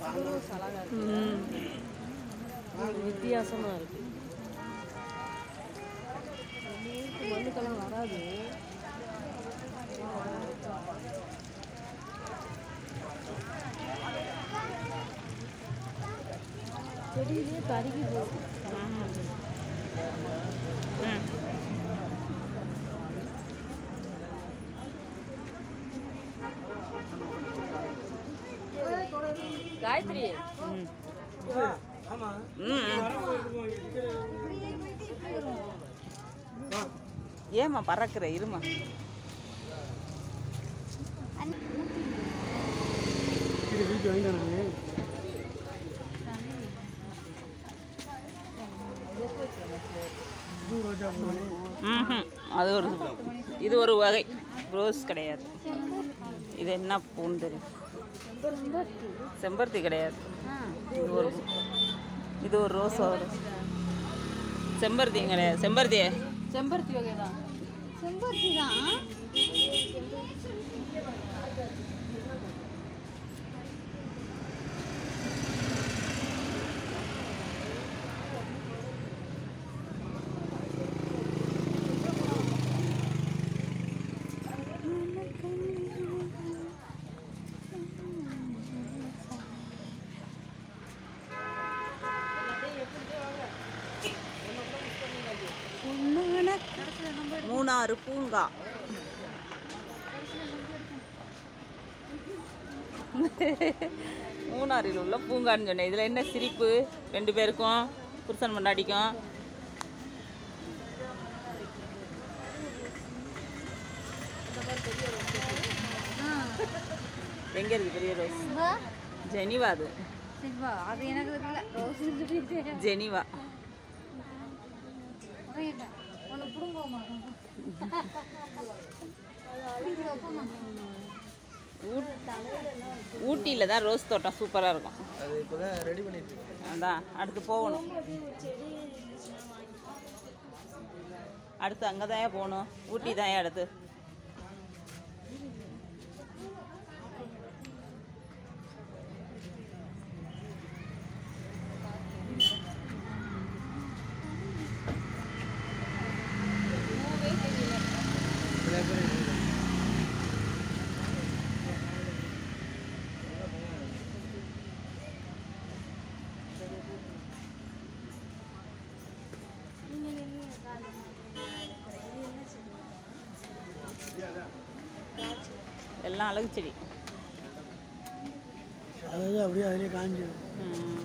Rose அழகா இருக்கு ம் இது வித்தியாசமா இருக்கு இந்த மண்ணுக்கெல்லாம் வராது செடியிலே கருகி போகும் ம் காயத்ரி ம் ம் ஏம்மா பறக்கிற இருமா இது வீட்டு வாங்கிட்டானே ரோஜா பூ ம்ஹும். அது ஒரு இது ஒரு வகை ரோஸ் கிடையாது இது என்ன பூன்னு தெரியும் செம்பருத்தி கிடையாது இது ஒரு இது ஒரு ரோஸ் வரும் செம்பருத்தி கிடையாது செம்பருத்தி செம்பருத்தி வகை தான் செம்பருத்தி தான் மூணாறு பூங்கா மூணாறில் உள்ள பூங்கான்னு சொன்னேன் இதில் என்ன சிரிப்பு ரெண்டு பேருக்கும் புருஷன் முன்னாடிக்கும் எங்கே இருக்கு பெரிய ரோஸ் சிவா ஜெனிவா அது சிவா அது எனக்கு தெரியல ரோஸ் சொல்லிட்டு ஜெனிவா உனக்கு பிடுங்குவோமா ஊட்டியில் தான் ரோஸ் தோட்டம் சூப்பராக இருக்கும் அது இப்போ தான் ரெடி பண்ணிட்டு இருக்கேன் அதான் அடுத்து போகணும் அடுத்து அங்கே தான் போகணும் ஊட்டி தான் அடுத்து நிறைய பேர் இருக்கு. எல்லாம் அழகு செடி அதாவது அப்படியே அதிலே காஞ்சி ம்.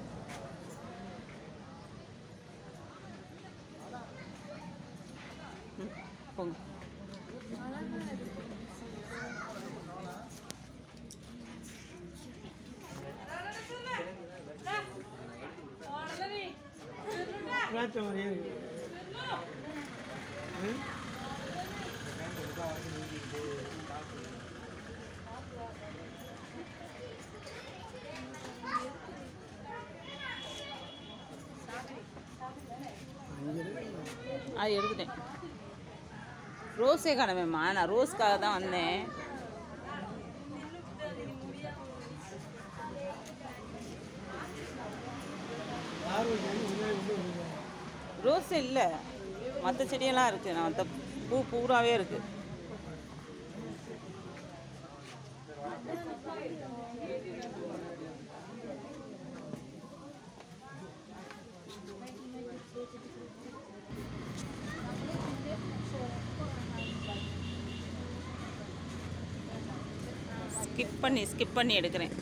ம், போங்க திராட்சை மாதிரியே இருக்கு ம்? அங்கே இருக்கு. அது எடுத்துட்டேன் ரோஸே காணவேம்மா நான் ரோஸ்க்காக தான் வந்தேன் ஆர்வம் வந்து முன்னாடி வந்து ஒரு ரோஸ் இல்லை மற்ற செடியெல்லாம் இருக்குது நான் மற்ற பூ பூராவே இருக்குது ஸ்கிப் பண்ணி ஸ்கிப் பண்ணி எடுக்கிறேன்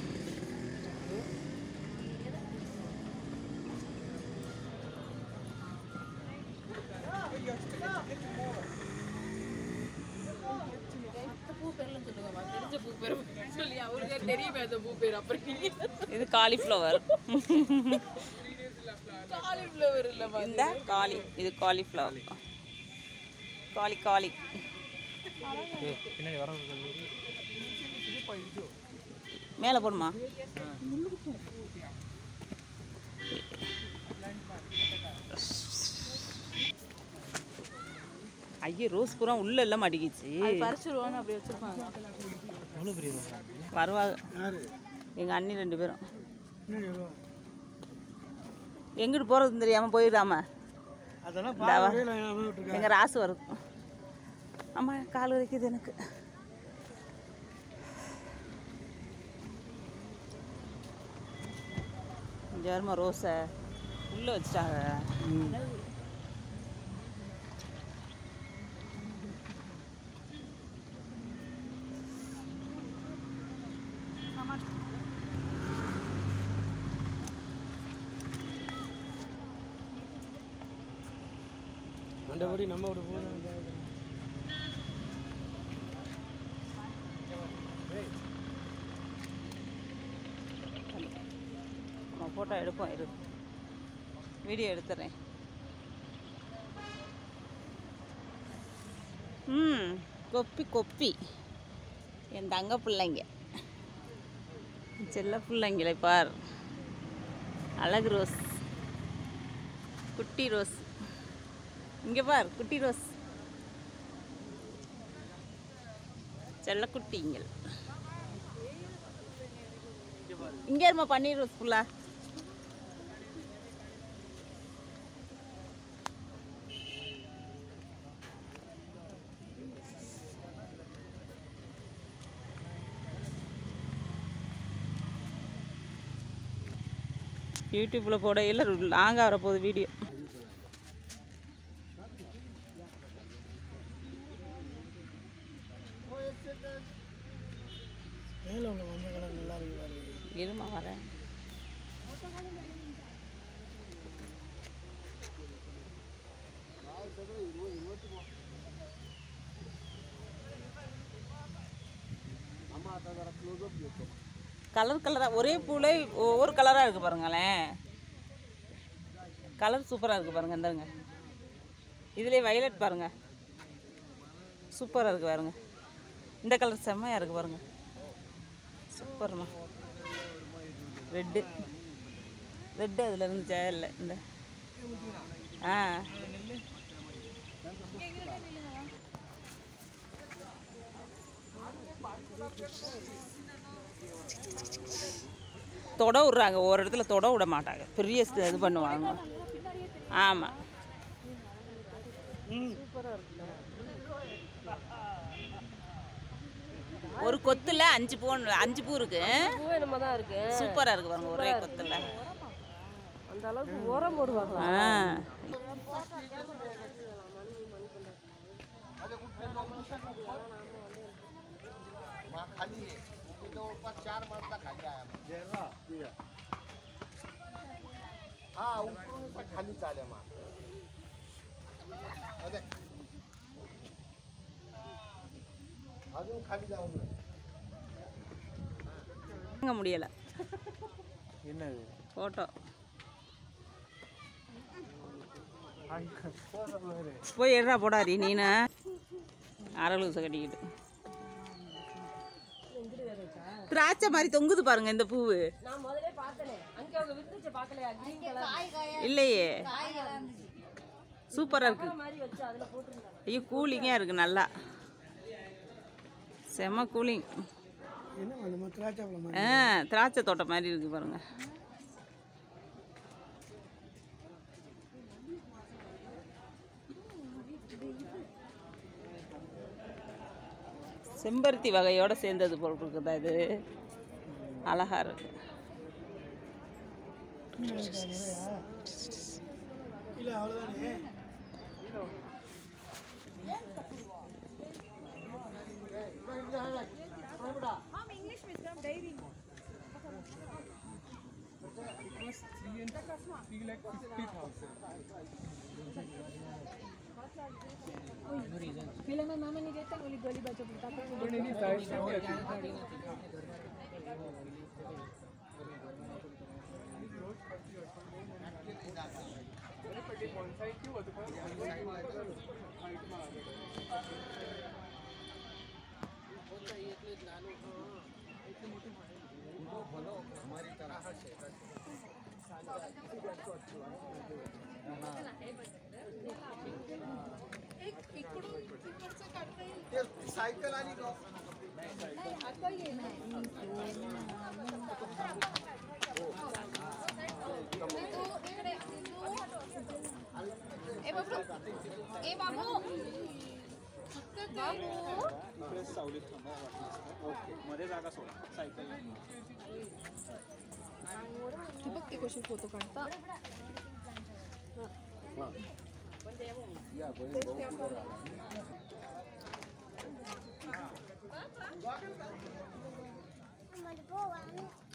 பூ பேர்லாம் சொல்லுங்கம்மா தெரிஞ்ச பூ பேர் சொல்லி அவருக்கு தெரியுமே அந்த பூ பேர் அப்புறம் நீங்க இது காலிஃப்ளவர் காலிஃப்ளவர் இல்லைம்மா இந்த காலி இது காலிஃப்ளவர் காலி காலி பின்னாடி வர மேலே போடுமா ஐயோ ரோஸ் பூரா உள்ள எல்லாம் மாட்டிக்கிச்சு பறிச்சிருவான்னு அப்படி வச்சிருப்பாங்க எவ்வளோ பெரிய வருவாங்க யாரு எங்கள் அண்ணி ரெண்டு பேரும் பின்னாடி வருவா எங்கிட்டு போகிறதுன்னு தெரியாமல் போயிடாம அதெல்லாம் இந்தாவா. பார்வையில் எல்லாமே விட்டுருக்கேன் எங்கள் ராசு வரும் அம்மா கால் வலிக்குது எனக்கு இங்கே வருமா ரோஸை உள்ளே வச்சுட்டாங்க மண்டபடி நம்ம ஒரு போதும் நம்ம ஃபோட்டோ எடுப்போம் இரு வீடியோ எடுத்துறேன் ம் கொப்பி கொப்பி என் தங்க பிள்ளைங்க செல்ல பிள்ளைங்களை பார் அழகு ரோஸ் குட்டி ரோஸ் இங்கே பார் குட்டி ரோஸ் செல்லக்குட்டிங்கள் இங்கே இருமா பன்னீர் ரோஸ் ஃபுல்லா யூடியூப்பில் போட இல்லை லாங்காக வரப்போகுது வீடியோ மேலே உள்ள மஞ்சள் கலர் நல்லா இருக்கு பாருங்க. இருமா வரேன் கலர் கலராக ஒரே பூலே ஒவ்வொரு கலராக இருக்குது பாருங்களேன் கலர் சூப்பராக இருக்குது பாருங்க இந்தாங்க இதுலேயே வயலட் பாருங்க சூப்பராக இருக்குது பாருங்க இந்த கலர் செம்மையாக இருக்குது பாருங்க சூப்பர்மா ரெட்டு ரெட்டு அதில் இருந்துச்சா இல்லை இந்த ஆ தொட விட்றாங்க ஒரு இடத்துல தொட விட மாட்டாங்க பெரிய ஸ் இது பண்ணுவாங்க ஆமாம் ஒரு கொத்துல அஞ்சு பூ அஞ்சு பூ இருக்கு பூ என்னமா தான் இருக்கு சூப்பரா இருக்கு பாருங்க ஒரே கொத்துல அந்த அளவுக்கு உரம் போடுவாங்களா ஆ வாங்க முடியல என்னது ஃபோட்டோ அங்கே போகிற மாதிரி போய் எடுறா போடாரி நீனு அரலூசை கட்டிக்கிட்டு திராட்சை மாதிரி தொங்குது பாருங்க இந்த பூவு நான் முதல்ல பார்த்தனே அங்க அவங்க வித்துச்சு பார்க்கலையா கிரீன் கலர் இல்லையே சூப்பராக இருக்கு மாதிரி வச்சு அதுல போட்டுருந்தாங்க ஐயோ கூலிங்காக இருக்கு நல்லா செம கூலிங் என்ன நம்ம திராட்சை பழம் மாதிரி ஆ திராட்சை தோட்டம் மாதிரி இருக்கு பாருங்க செம்பருத்தி வகையோட சேர்ந்தது போல் இருக்குதா இது அழகா இருக்கு இல்லை அவ்வளோதானே सावलीत थांबा वाटलं ओके मध्ये जागा सोडा सायकल ठिबक ते कशी फोटो काढता Mas boa, né?